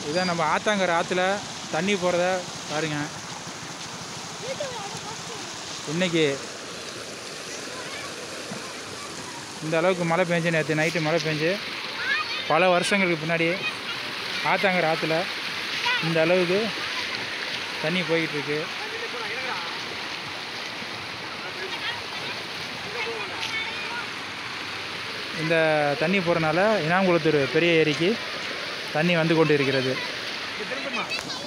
இதான் நம்ம ஆத்தாங்கர ஆற்றுல தண்ணி போகிறத பாருங்க இன்னைக்கு இந்த அளவுக்கு மழை பெஞ்சு நேற்று நைட்டு மழை பெஞ்சு பல வருஷங்களுக்கு பின்னாடி ஆத்தாங்கர ஆற்றுல இந்த அளவுக்கு தண்ணி போய்கிட்டு இருக்கு இந்த தண்ணி போகிறனால இனாங்குளத்தூர் பெரிய ஏரிக்கு தண்ணி வந்து கொண்டு இருக்கிறது இது தெரியுமா